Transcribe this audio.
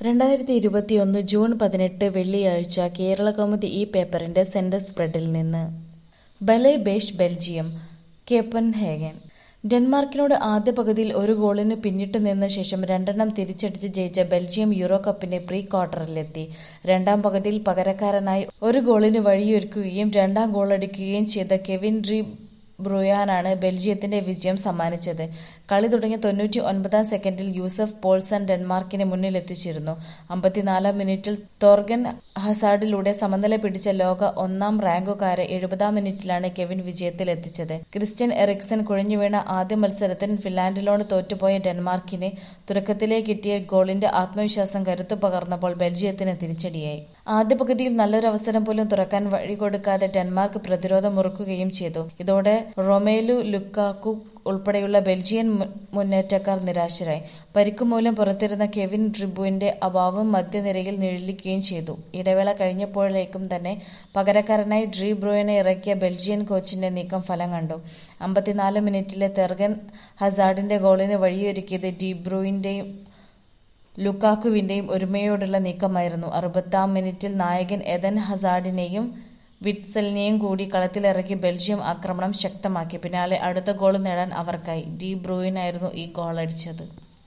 രണ്ടായിരത്തി ഇരുപത്തിയൊന്ന് ജൂൺ പതിനെട്ട് വെള്ളിയാഴ്ച കേരളകൗമുദി ഈ പേപ്പറിന്റെ സെന്റർ സ്പ്രെഡിൽ നിന്ന് ബലൈ ബേഷ് ബെൽജിയം കോപ്പൻഹേഗൻ ഡെൻമാർക്കിനോട് ആദ്യ പകുതിയിൽ ഒരു ഗോളിന് പിന്നിട്ടു നിന്ന ശേഷം രണ്ടെണ്ണം തിരിച്ചടിച്ച് ജയിച്ച ബെൽജിയം യൂറോ കപ്പിന്റെ പ്രീ ക്വാർട്ടറിലെത്തി രണ്ടാം പകുതിയിൽ പകരക്കാരനായി ഒരു ഗോളിന് വഴിയൊരുക്കുകയും രണ്ടാം ഗോളടിക്കുകയും ചെയ്ത കെവിൻ ഡ്രീ ബ്രൂയാനാണ് ബെൽജിയത്തിന്റെ വിജയം സമ്മാനിച്ചത് കളി തുടങ്ങിയ തൊണ്ണൂറ്റി ഒൻപതാം സെക്കൻഡിൽ യൂസഫ് പോൾസൺ ഡെൻമാർക്കിനെ മുന്നിലെത്തിച്ചിരുന്നു അമ്പത്തിനാലാം മിനിറ്റിൽ തോർഗൻ ഹസാർഡിലൂടെ സമനില പിടിച്ച ലോക ഒന്നാം റാങ്കുകാരെ എഴുപതാം മിനിറ്റിലാണ് കെവിൻ വിജയത്തിലെത്തിച്ചത് ക്രിസ്ത്യൻ എറിക്സൺ കുഴഞ്ഞുവീണ ആദ്യ മത്സരത്തിൽ ഫിൻലാൻഡിനോട് തോറ്റുപോയ ഡെൻമാർക്കിന് തുടക്കത്തിലേ കിട്ടിയ ഗോളിന്റെ ആത്മവിശ്വാസം കരുത്തു പകർന്നപ്പോൾ ബെൽജിയത്തിന് തിരിച്ചടിയായി ആദ്യ പകുതിയിൽ നല്ലൊരു അവസരം പോലും തുറക്കാൻ വഴികൊടുക്കാതെ ഡെൻമാർക്ക് പ്രതിരോധം മുറുക്കുകയും ചെയ്തു ഇതോടെ റൊമേലു ലുക്കാക്കു ഉൾപ്പെടെയുള്ള ബെൽജിയൻ മുന്നേറ്റക്കാർ നിരാശരായി പരിക്കുമൂലം പുറത്തിരുന്ന കെവിൻ ഡ്രിബുവിന്റെ അഭാവം മധ്യനിരയിൽ നിഴലിക്കുകയും ചെയ്തു ഇടവേള കഴിഞ്ഞപ്പോഴേക്കും തന്നെ പകരക്കാരനായി ഡ്രീ ബ്രൂയനെ ഇറക്കിയ ബെൽജിയൻ കോച്ചിന്റെ നീക്കം ഫലം കണ്ടു അമ്പത്തിനാല് മിനിറ്റിലെ തെർഗൻ ഹസാർഡിന്റെ ഗോളിന് വഴിയൊരുക്കിയത് ഡി ബ്രൂയിന്റെയും ലുക്കാക്കുവിന്റെയും ഒരുമയോടുള്ള നീക്കമായിരുന്നു അറുപത്താം മിനിറ്റിൽ നായകൻ എദൻ ഹസാർഡിനെയും വിറ്റ്സലിനെയും കൂടി കളത്തിലിറക്കി ബെൽജിയം ആക്രമണം ശക്തമാക്കി പിന്നാലെ അടുത്ത ഗോൾ നേടാൻ അവർക്കായി ഡി ബ്രൂയിനായിരുന്നു ഈ ഗോളടിച്ചത്